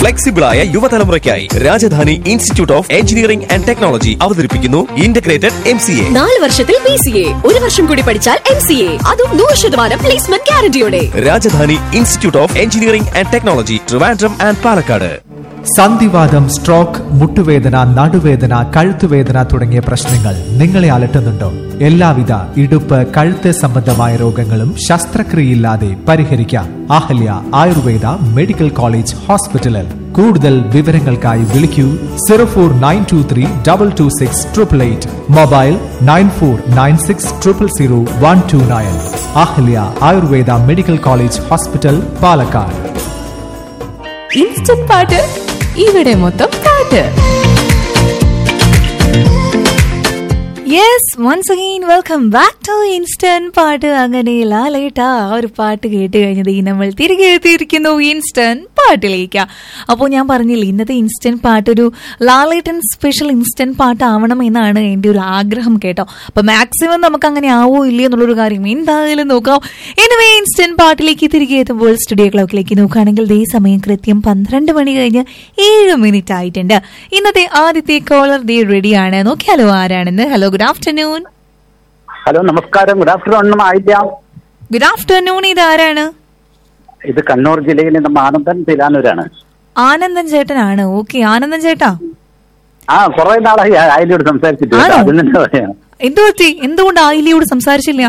ഫ്ലെക്സിബിളായ യുവതലമുറയ്ക്കായി Rajadhani institute of engineering and technology അവതരിപ്പിക്കുന്നു integrated M C A നാല് വർഷത്തിൽ പി സി എ ഒരു വർഷം കൂടി പഠിച്ചാൽ എം സി എ അതും നൂറ് ശതമാനം പ്ലേസ്മെന്റ് ഗ്യാരണ്ടിയോടെ Rajadhani institute of engineering and technology Trivandrum and Palakkad സന്ധിവാദം സ്ട്രോക്ക് മുട്ടുവേദന നടുവേദന കഴുത്തുവേദന തുടങ്ങിയ പ്രശ്നങ്ങൾ നിങ്ങളെ അലട്ടുന്നുണ്ടോ എല്ലാവിധ ഇടുപ്പ് കഴുത്ത് സംബന്ധമായ രോഗങ്ങളും ശസ്ത്രക്രിയയില്ലാതെ പരിഹരിക്കാം അഹല്യ ആയുർവേദ മെഡിക്കൽ കോളേജ് ഹോസ്പിറ്റലിൽ കൂടുതൽ വിവരങ്ങൾക്കായി വിളിക്കൂ zero four nine two three double two six triple eight mobile nine four nine six triple zero one two nine Ahalya Ayurveda medical college hospital Palakkad instant പാട്ട് ഇവിടെ മൊത്തം പാട്ട് yes once again welcome back to instant പാട്ട് അങ്ങനെ ലാലേട്ട ആ ഒരു പാട്ട് കേട്ട് കഴിഞ്ഞത് ഈ നമ്മൾ തിരികെ എത്തിയിരിക്കുന്നു ഇൻസ്റ്റന്റ് പാട്ടിലേക്ക് അപ്പോൾ ഞാൻ പറഞ്ഞില്ലേ ഇന്നത്തെ ഇൻസ്റ്റന്റ് പാട്ട് ഒരു ലാലേട്ടൻ സ്പെഷ്യൽ ഇൻസ്റ്റന്റ് പാട്ട് ആവണം എന്നാണ് എൻ്റെ ഒരു ആഗ്രഹം കേട്ടോ അപ്പൊ മാക്സിമം നമുക്ക് അങ്ങനെ ആവോ ഇല്ലയോ എന്നുള്ളൊരു കാര്യം എന്തായാലും നോക്കാം എനിവേ ഇൻസ്റ്റന്റ് പാട്ടിലേക്ക് തിരികെ എത്തുമ്പോൾ സ്റ്റുഡിയോ ക്ലോക്കിലേക്ക് നോക്കുകയാണെങ്കിൽ ദേ സമയം കൃത്യം പന്ത്രണ്ട് മണി കഴിഞ്ഞ് ഏഴ് മിനിറ്റ് ആയിട്ടുണ്ട് ഇന്നത്തെ ആദ്യത്തെ കോളർ ദേ റെഡിയാണ് നോക്കിയാലോ ആരാണെന്ന് ഹലോ ഗുഡ് ആഫ്റ്റർനൂൺ ഹലോ നമസ്കാരം ഗുഡ് ആഫ്റ്റർനൂൺ ആയില്ല ഗുഡ് ആഫ്റ്റർനൂൺ ഇത് ആരാണ് ഇത് കണ്ണൂർ ജില്ലയിൽ നിന്ന് മാനന്തൻ തിലാനൂരാണ് ആനന്ദൻ ചേട്ടനാണ് ഓക്കെ ആനന്ദൻ ചേട്ടാ ആ കുറെ നാളായി അയലോട് സംസാരിച്ചിട്ട് ആണോ? അതിൽ നിന്ന് പറയാം എന്തു പറ്റി എന്തുകൊണ്ട് ആയിലിയോട് സംസാരിച്ചില്ല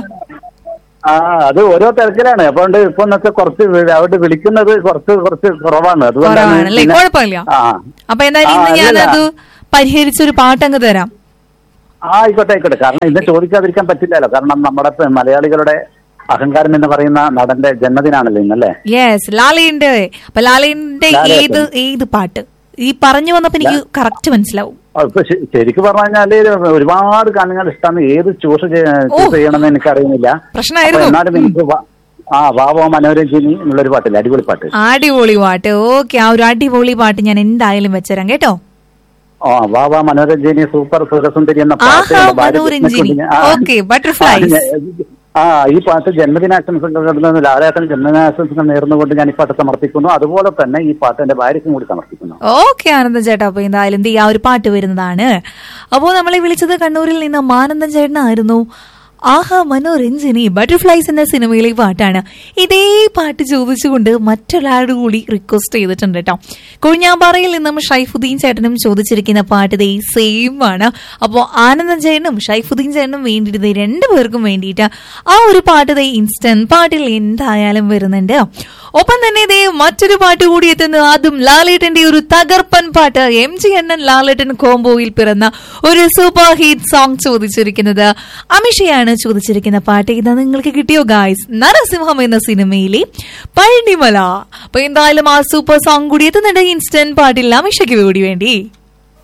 ആ അത് ഓരോ തിരക്കിലാണ് അതുകൊണ്ട് ഇപ്പൊ എന്നൊക്കെ കുറച്ച് വി- അവിടെ വിളിക്കുന്നത് കുറച്ച് കുറച്ച് കുറവാണ് കുറവാണല്ലേ പിന്നെ- കുഴപ്പമില്ല ആ അപ്പൊ എന്തായാലും ആ, ഇന്ന് അല്ലല്ല. ഞാനത് പരിഹരിച്ചൊരു പാട്ടങ്ങ് തരാം ആ ആയിക്കോട്ടെ ആയിക്കോട്ടെ കാരണം ഇന്ന് ചോദിക്കാതിരിക്കാൻ പറ്റില്ലല്ലോ കാരണം നമ്മുടെ ഇപ്പൊ മലയാളികളുടെ അഹങ്കാരം എന്ന് പറയുന്ന നടന്റെ ജന്മദിനാണല്ലോ ഇന്നല്ലേ യെസ് ലാലയുടെ അപ്പൊ ലാലയുടെ ലാലേട്ടൻ. ഏത് ഏത് പാട്ട് ഈ പറഞ്ഞു വന്നപ്പോ എനിക്ക് കറക്റ്റ് മനസ്സിലാവും ആ, ഇപ്പൊ ശ- ശരിക്കും പറഞ്ഞു കഴിഞ്ഞാല് ഒരുപാട് ഗാനങ്ങൾ ഇഷ്ടമാണ് ഏത് ചൂസ് ഓ. ചൂസ് ചെയ്യണമെന്ന് എനിക്ക് അറിയുന്നില്ല പ്രശ്നമായിരുന്നു. അപ്പൊ എന്നാലും എനിക്ക് വ- ആ വാവോ മനോരഞ്ജിനി എന്നുള്ളൊരു പാട്ടില്ല അടിപൊളി പാട്ട് അടിപൊളി പാട്ട് ഓക്കെ ആ ഒരു അടിപൊളി പാട്ട് ഞാൻ എന്തായാലും വെച്ചുതരാം കേട്ടോ ആ വാവ മനോരഞ്ജിനി സൂപ്പർ സുരസുന്ദരി എന്ന ആഹാ, പാട്ട് ഭാരതരത്ന മനോരഞ്ജിനി. കുഞ്ഞ്- ആ. Okay, butterflies. ആ, ഞാൻ- ആ ഈ പാട്ട് ജന്മദിനാശംസകൾ ലാലേട്ടൻ ജന്മദിനാശംസകൾ നേർന്നുകൊണ്ട് ഞാൻ ഈ പാട്ട് സമർപ്പിക്കുന്നു അതുപോലെ തന്നെ ഈ പാട്ട് എന്റെ ഭാര്യയ്ക്കും കൂടി സമർപ്പിക്കുന്നു ഓക്കെ ആനന്ദൻ ചേട്ടാ അപ്പൊ എന്തായാലും ദേ ആ ഒരു പാട്ട് വരുന്നതാണ് അപ്പോ നമ്മളെ വിളിച്ചത് കണ്ണൂരിൽ നിന്ന് മാനന്ദൻ ചേട്ടനായിരുന്നു ആഹാ മനോരഞ്ജിനി ബട്ടർഫ്ലൈസ് എന്ന സിനിമയിലെ പാട്ടാണ് ഇതേ പാട്ട് ചോദിച്ചുകൊണ്ട് മറ്റൊരാളുടെ കൂടി റിക്വസ്റ്റ് ചെയ്തിട്ടുണ്ട് കേട്ടോ കൊഴിഞ്ഞാമ്പാറയിൽ നിന്നും ഷൈഫുദ്ദീൻ ചേട്ടനും ചോദിച്ചിരിക്കുന്ന പാട്ട് ഇതേ സെയിം ആണ് അപ്പോൾ ആനന്ദൻ ചേട്ടനും ഷൈഫുദ്ദീൻ ചേട്ടനും വേണ്ടിയിട്ട് ദേ രണ്ടുപേർക്കും വേണ്ടിയിട്ട് ആ ഒരു പാട്ട് ദേ ഇൻസ്റ്റന്റ് പാട്ടിൽ എന്തായാലും വരുന്നുണ്ട് ഒപ്പം തന്നെ ഇതേ മറ്റൊരു പാട്ട് കൂടി എത്തുന്നു അതും ലാലേട്ടന്റെ ഒരു തകർപ്പൻ പാട്ട് എം ജി അണ്ണൻ ലാലേട്ടൻ കോംബോയിൽ പിറന്ന ഒരു സൂപ്പർ ഹിറ്റ് സോങ് ചോദിച്ചിരിക്കുന്നത് അമിഷയാണ് ചോദിച്ചിരിക്കുന്ന പാട്ട് ഇത് നിങ്ങൾക്ക് കിട്ടിയോ ഗായ്സ് നരസിംഹം എന്ന സിനിമയിലെ പഴനിമല അപ്പൊ എന്തായാലും ആ സൂപ്പർ സോങ് കൂടി എത്തുന്നുണ്ട് ഇൻസ്റ്റന്റ് പാട്ടിൽ അമിഷയ്ക്ക് കൂടി വേണ്ടി